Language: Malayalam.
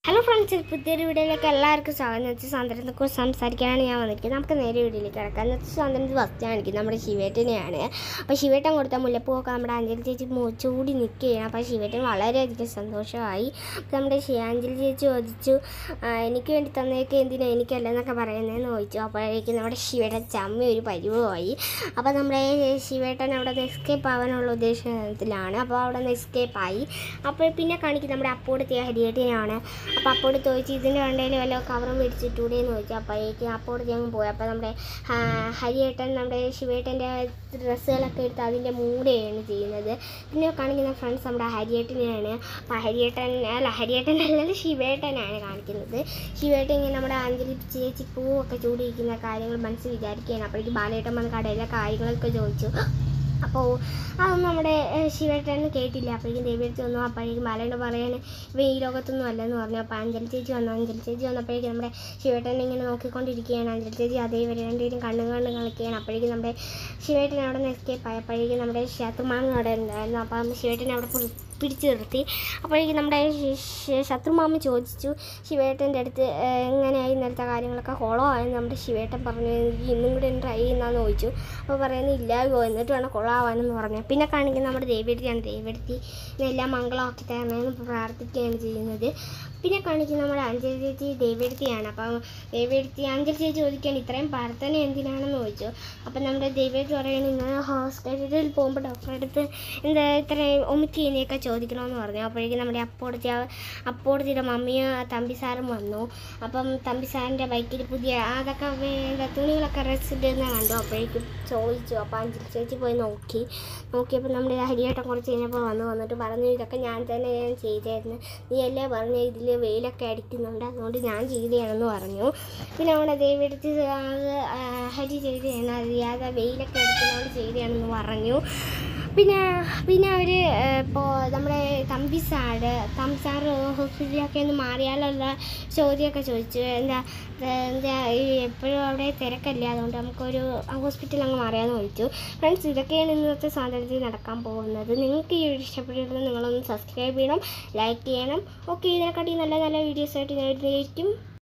ഹലോ ഫ്രണ്ട്സ് പുതിയൊരു വീഡിയോയിലേക്ക് എല്ലാവർക്കും സ്വാഗതം ഇന്നത്തെ സാന്ദ്രത്തെ കുറിച്ച് സംസാരിക്കാനാണ് ഞാൻ വന്നിരിക്കുന്നത് നമുക്ക് നേരെ വീഡിയോയിലേക്ക് കിടക്കാം ഇന്നത്തെ സാന്ദ്രത്തിൽ ഫസ്റ്റ് കാണിക്കുന്നത് നമ്മുടെ ശിവേട്ടനെയാണ് അപ്പോൾ ശിവേട്ടൻ കൊടുത്ത മുല്ലപ്പൂവൊക്കെ നമ്മുടെ അഞ്ജലി ചേച്ചി മൂ- ചൂടി നിൽക്കുകയാണ് അപ്പോൾ ശിവേട്ടൻ വളരെയധികം സന്തോഷമായി അപ്പോൾ നമ്മുടെ ശി- അഞ്ജലി ചേച്ചി ചോദിച്ചു "ആ, എനിക്ക് വേണ്ടി തന്നേക്ക് എന്തിനാ എനിക്കല്ലെന്നൊക്കെ പറയുന്നതെന്ന് ചോദിച്ചു അപ്പോഴേക്കും നമ്മുടെ ശിവേട്ടൻ ചമ്മ ഒരു പരിവമായി അപ്പോൾ നമ്മുടെ ശിവേട്ടൻ അവിടെ നിന്ന് എസ്കേപ്പ് ആവാനുള്ള ഉദ്ദേശത്തിലാണ് അപ്പോൾ അവിടെ നിന്ന് എസ്കേപ്പ് ആയി അപ്പോൾ പിന്നെ കാണിക്കുന്നത് നമ്മുടെ അപ്പോഴത്തെ ഹരിയേട്ടിനാണ് അപ്പോൾ അപ്പോട് ചോദിച്ചു ഇതിൻ്റെ വണ്ടയിൽ വല്ല കവറും മേടിച്ചിട്ടൂടെ എന്ന് ചോദിച്ചു അപ്പോഴേക്കും അപ്പോട് ഞങ്ങൾ പോയി അപ്പോൾ നമ്മുടെ ആ, ഹരിയേട്ടൻ നമ്മുടെ ശിവേട്ടൻ്റെ ഡ്രസ്സുകളൊക്കെ എടുത്ത് അതിൻ്റെ മൂടെയാണ് ചെയ്യുന്നത് പിന്നെ കാണിക്കുന്ന ഫ്രണ്ട്സ് നമ്മുടെ ഹരിയേട്ടനെയാണ് അപ്പോൾ ഹരിയേട്ടൻ അല്ല ഹരിയേട്ടൻ അല്ലല്ലോ ശിവേട്ടനാണ് കാണിക്കുന്നത് ശിവേട്ടൻ ഇങ്ങനെ നമ്മുടെ അഞ്ജലി ചേച്ചി പൂവൊക്കെ ചൂടിയിരിക്കുന്ന കാര്യങ്ങൾ മനസ്സിൽ വിചാരിക്കുകയാണ് അപ്പോഴേക്കും ബാലേട്ടൻ വന്ന് കടയിലെ കാര്യങ്ങളൊക്കെ ചോദിച്ചു അപ്പോൾ അതൊന്നും നമ്മുടെ ഏഹ്, ശിവേട്ടൻ കേട്ടില്ല അപ്പോഴേക്കും ദേവിയെടുത്ത് വന്നു അപ്പോഴേക്കും ബാലേട്ടൻ പറയാണ് ഇവ ഈ ലോകത്തൊന്നും അല്ലെന്ന് പറഞ്ഞു അപ്പോൾ അഞ്ജലി ചേച്ചി വന്നു അഞ്ജലി ചേച്ചി വന്നപ്പോഴേക്കും നമ്മുടെ ശിവേട്ടൻ ഇങ്ങനെ നോക്കിക്കൊണ്ടിരിക്കുകയാണ് അഞ്ജലി ചേച്ചി അതേവരെ രണ്ടുപേരും കണ്ണും കണ്ണും കളിക്കുകയാണ് അപ്പോഴേക്കും നമ്മുടെ ശിവേട്ടൻ അവിടെ നിന്ന് എസ്കേപ്പ് ആയി അപ്പോഴേക്കും നമ്മുടെ ശത്രുമാമ അവിടെ ഉണ്ടായിരുന്നു അപ്പം ശിവേട്ടൻ അവിടെ പിടി- പിടിച്ചു നിർത്തി അപ്പോഴേക്കും നമ്മുടെ ശി- ശി- ശത്രുമാമ ചോദിച്ചു ശിവേട്ടൻ്റെ അടുത്ത് ഏഹ്, എങ്ങനെയായി ഇന്നലത്തെ കാര്യങ്ങളൊക്കെ ഹോളോ ആയെന്ന് നമ്മുടെ ശിവേട്ടൻ പറഞ്ഞു "എനിക്ക് ഇന്നും കൂടി ഒന്ന് ട്രൈ ചെയ്യുന്നതെന്ന് ചോദിച്ചു അപ്പോൾ പറയുന്നത് ഇല്ലായോ എന്നിട്ട് വേണം കൊള്ളാവാനെന്ന് പറഞ്ഞു പിന്നെ കാണിക്കുന്നത് നമ്മുടെ ദേവിയെടുത്തിയാണ് ദേവിയെടുത്തി ഇതെല്ലാം മംഗളമാക്കി തരണമെന്ന് പ്രാർത്ഥിക്കുകയാണ് ചെയ്യുന്നത് പിന്നെ കാണിക്കുന്നത് നമ്മുടെ അഞ്ജലി ചേച്ചി ദേവിയെടുത്തിയാണ് അപ്പം ദേവിയെടുത്തി അഞ്ജലി ചേച്ചി ചോദിക്കുകയാണ് ഇത്രയും പ്രാർത്ഥന എന്തിനാണെന്ന് ചോദിച്ചു അപ്പം നമ്മുടെ ദേവിയെടുത്ത് പറയുന്നത് ഇങ്ങനെ ഹോസ്പിറ്റലിൽ പോകുമ്പോൾ ഡോക്ടറെ അടുത്ത് എന്താ ഇത്രയും ഒമിറ്റ് ചെയ്യുന്നതൊക്കെ ചോദിക്കണമെന്ന് പറഞ്ഞു അപ്പോഴേക്കും നമ്മുടെ അപ്പോടത്തി അപ്പോടത്തിയുടെ മമ്മിയും തമ്പി സാറും വന്നു അപ്പം തമ്പി സാറിൻ്റെ ബൈക്കിൽ പുതിയ അതൊക്കെ വേണ്ട തുണികളൊക്കെ റെസിഡെന്ന് കണ്ടു അപ്പോഴേക്കും ചോദിച്ചു അപ്പോൾ അഞ്ജലി ചേച്ചി പോയി നോക്കി നോക്കിയപ്പോൾ നമ്മുടെ ഹരിയേട്ടൻ കുറച്ച് കഴിഞ്ഞപ്പോൾ വന്ന് വന്നിട്ട് പറഞ്ഞു ഇതൊക്കെ ഞാൻ തന്നെ ഞാൻ ചെയ്തായിരുന്നു നീ അല്ലേ പറഞ്ഞു ഇതിൽ വെയിലൊക്കെ അടിക്കുന്നുണ്ട് അതുകൊണ്ട് ഞാൻ ചെയ്തതാണെന്ന് പറഞ്ഞു പിന്നെ നമ്മുടെ ദൈവെടുത്ത് അത് ആ, ഹരി ചെയ്തതാണ് അറിയാതെ വെയിലൊക്കെ അടിക്കുന്നതുകൊണ്ട് ചെയ്തതാണെന്ന് പറഞ്ഞു പിന്നെ പിന്നെ അവർ ഇപ്പോൾ നമ്മുടെ തമ്പി സാറ് തമ്പി സാറ് ഹോസ്പിറ്റലിലൊക്കെ ഒന്ന് മാറിയാലുള്ള ചോദ്യമൊക്കെ ചോദിച്ചു എന്താ ഏഹ് എന്താ ഈ എപ്പോഴും അവിടെ തിരക്കല്ലേ അതുകൊണ്ട് നമുക്കൊരു ഹോസ്പിറ്റൽ അങ്ങ് മാറിയാന്ന് ചോദിച്ചു ഫ്രണ്ട്സ് ഇതൊക്കെയാണ് ഇന്നത്തെ സ്വാതന്ത്ര്യത്തിൽ നടക്കാൻ പോകുന്നത് നിങ്ങൾക്ക് ഈ വീഡിയോ ഇഷ്ടപ്പെട്ടിരുന്നത് നിങ്ങളൊന്ന് സബ്സ്ക്രൈബ് ചെയ്യണം ലൈക്ക് ചെയ്യണം ഓക്കെ ഇതിനെക്കാട്ടി നല്ല നല്ല വീഡിയോസായിട്ട് ഞാൻ വരുന്നതായിരിക്കും